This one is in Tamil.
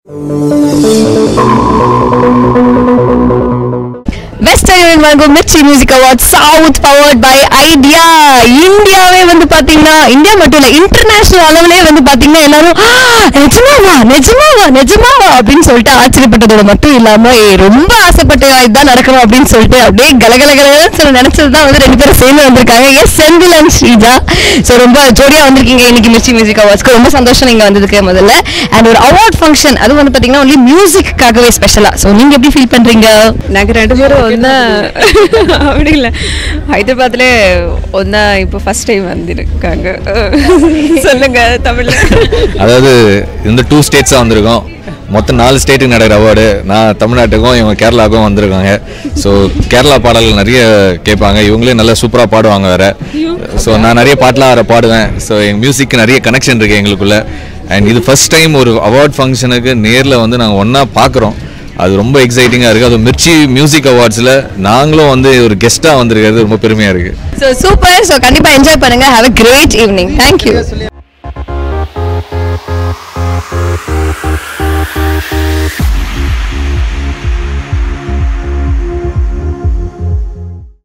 வெஸ்டர்ன் யூனியன் வழங்கும் Mirchi music award south powered by Idea இந்தியாவே வந்து பாத்தீங்கன்னா இந்தியா மட்டும் இல்ல இன்டர்நேஷனல் அளவுலயே வந்து பாத்தீங்கன்னா எல்லாரும் "ஆ, நிஜமாவா நிஜமாவா நிஜமாவா அப்படின்னு சொல்லிட்டு ஆச்சரியப்பட்டதோட மட்டும் இல்லாம "ஏய், ரொம்ப ஆசைப்பட்டு இதுதான் நடக்கணும் அப்படின்னு சொல்லிட்டு அப்படியே கலகலகலன்னு சொல்ல நினைச்சது தான் வந்து ரெண்டு பேரும் சேர்ந்து வந்திருக்காங்க S Senthil and Sreeja so ரொம்ப ஜோடியா வந்திருக்கீங்க இன்னைக்கு மிர்ச்சி மியூசிக் அவார்ட்ஸ்க்கு ரொம்ப சந்தோஷம் நீங்க வந்ததுக்கு முதல்ல அண்ட் ஒரு அவார்ட் ஃபங்க்ஷன் அது வந்து பாத்தீங்கன்னா ஒன்லி மியூசிக்காகவே ஸ்பெஷலா ஸோ நீங்க எப்படி ஃபீல் பண்றீங்க நாங்கள் ரெண்டு பேரும் ஒன்றா அப்படி இல்லை ஹைதராபாத்ல ஒன்றா இப்போ ஃபர்ஸ்ட் டைம் வந்திருக்காங்க சொல்லுங்க தமிழ்ல அதாவது இந்த டூ ஸ்டேட்ஸாக வந்திருக்கோம் மொத்தம் நாலு ஸ்டேட்டுக்கு நடக்கிற அவார்டு நான் தமிழ்நாட்டுக்கும் இவங்க கேரளாவுக்கும் வந்திருக்காங்க ஸோ கேரளா பாடல்கள் நிறைய கேட்பாங்க இவங்களே நல்லா சூப்பராக பாடுவாங்க வேற ஸோ நான் நிறைய பாட்டெலாம் வேறு பாடுவேன் ஸோ எங்கள் மியூசிக்கு நிறைய கனெக்ஷன் இருக்குது எங்களுக்குள்ள அண்ட் இது ஃபர்ஸ்ட் டைம் ஒரு அவார்ட் ஃபங்க்ஷனுக்கு நேரில் வந்து நாங்கள் ஒன்றா பார்க்குறோம் அது ரொம்ப எக்ஸைட்டிங்காக இருக்குது அது மிர்ச்சி மியூசிக் அவார்ட்ஸில் நாங்களும் வந்து ஒரு கெஸ்ட்டாக வந்திருக்கிறது ரொம்ப பெருமையாக இருக்குது ஸோ சூப்பர் ஸோ கண்டிப்பா என்ஜாய் பண்ணுங்க have a great evening thank you